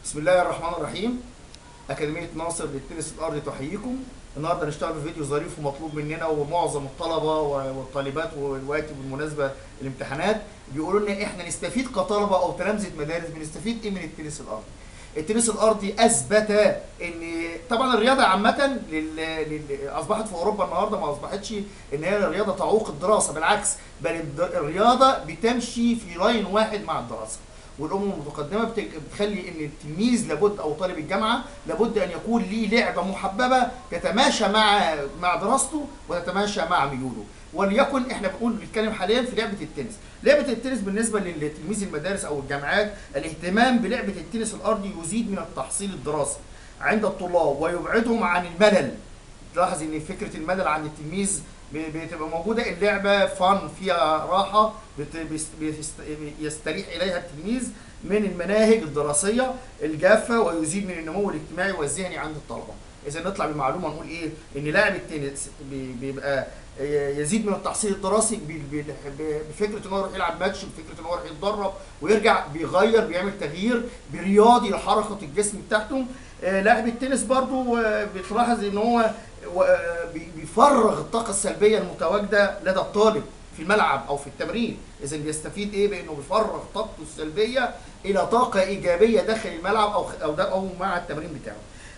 بسم الله الرحمن الرحيم أكاديمية ناصر للتنس الأرضي تحييكم النهارده هنشتغل في فيديو ظريف ومطلوب مننا ومعظم الطلبة والطالبات والوقت بالمناسبة الامتحانات بيقولوا لنا احنا نستفيد كطلبة أو تلامذة مدارس بنستفيد إيه من التنس الأرضي؟ التنس الأرضي أثبت إن طبعا الرياضة عامة لل... لل... أصبحت في أوروبا النهارده ما أصبحتش إن هي الرياضة تعوق الدراسة بالعكس بل الد- الرياضة بتمشي في لاين واحد مع الدراسة والامم المتقدمه بت- بتخلي ان التلميذ لابد او طالب الجامعه لابد ان يكون ليه لعبه محببه تتماشى مع مع دراسته وتتماشى مع ميوله وليكن احنا بنقول بنتكلم حاليا في لعبه التنس لعبه التنس بالنسبه لتلميذ المدارس او الجامعات الاهتمام بلعبه التنس الارضي يزيد من التحصيل الدراسي عند الطلاب ويبعدهم عن الملل تلاحظ ان فكره الملل عن التلميذ ب- بتبقى موجوده اللعبه فن فيها راحه بت- بيست- بيست- يستريح اليها التلميذ من المناهج الدراسيه الجافه ويزيد من النمو الاجتماعي والذهني عند الطلبه. اذا نطلع بمعلومه نقول ايه؟ ان لاعب التنس بي- بيبقى يزيد من التحصيل الدراسي ب- ب- ب- بفكره ان هو يروح يلعب ماتش بفكره ان هو يروح يتدرب ويرجع بيغير بيعمل تغيير برياضي لحركه الجسم بتاعته آه، لاعب التنس برضو آه، بتلاحظ ان هو و- آه، بي- بيفرغ الطاقه السلبيه المتواجده لدى الطالب في الملعب او في التمرين اذا بيستفيد ايه بانه بيفرغ طاقته السلبيه الى طاقه ايجابيه داخل الملعب او او ده او مع التمرين بتاعه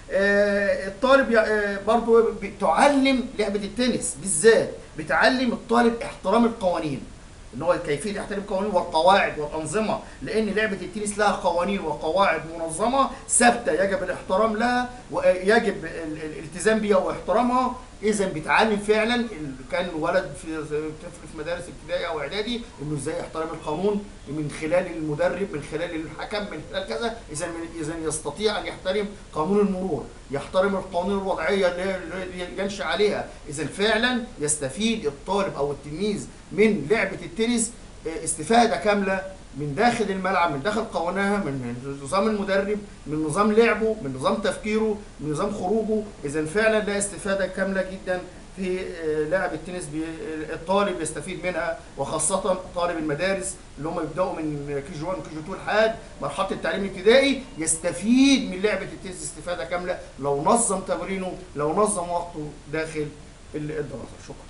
آه، الطالب ي- آه، برضو بتعلم لعبه التنس بالذات بتعلم الطالب احترام القوانين ان هو كيفيه يحترم القوانين والقواعد والانظمه لان لعبه التنس لها قوانين وقواعد منظمه ثابته يجب الاحترام لها ويجب ال- ال- الالتزام بها واحترامها اذا بيتعلم فعلا ال- كان ولد في طفل في مدارس ابتدائي او اعدادي انه ازاي يحترم القانون من خلال المدرب من خلال الحكم من خلال كذا اذا اذا يستطيع ان يحترم قانون المرور يحترم القوانين الوضعيه اللي اللي ينشا عليها اذا فعلا يستفيد الطالب او التلميذ من لعبه التنس آه، استفاده كامله من داخل الملعب من داخل قوانينها من نظام المدرب من نظام لعبه من نظام تفكيره من نظام خروجه اذا فعلا لا استفاده كامله جدا في آه، لعب التنس بي- الطالب يستفيد منها وخاصة طالب المدارس اللي هم يبدأوا من كي جي 1 وكي جي 2 لحد مرحلة التعليم الابتدائي يستفيد من لعبة التنس استفادة كاملة لو نظم تمرينه لو نظم وقته داخل الدراسة شكرا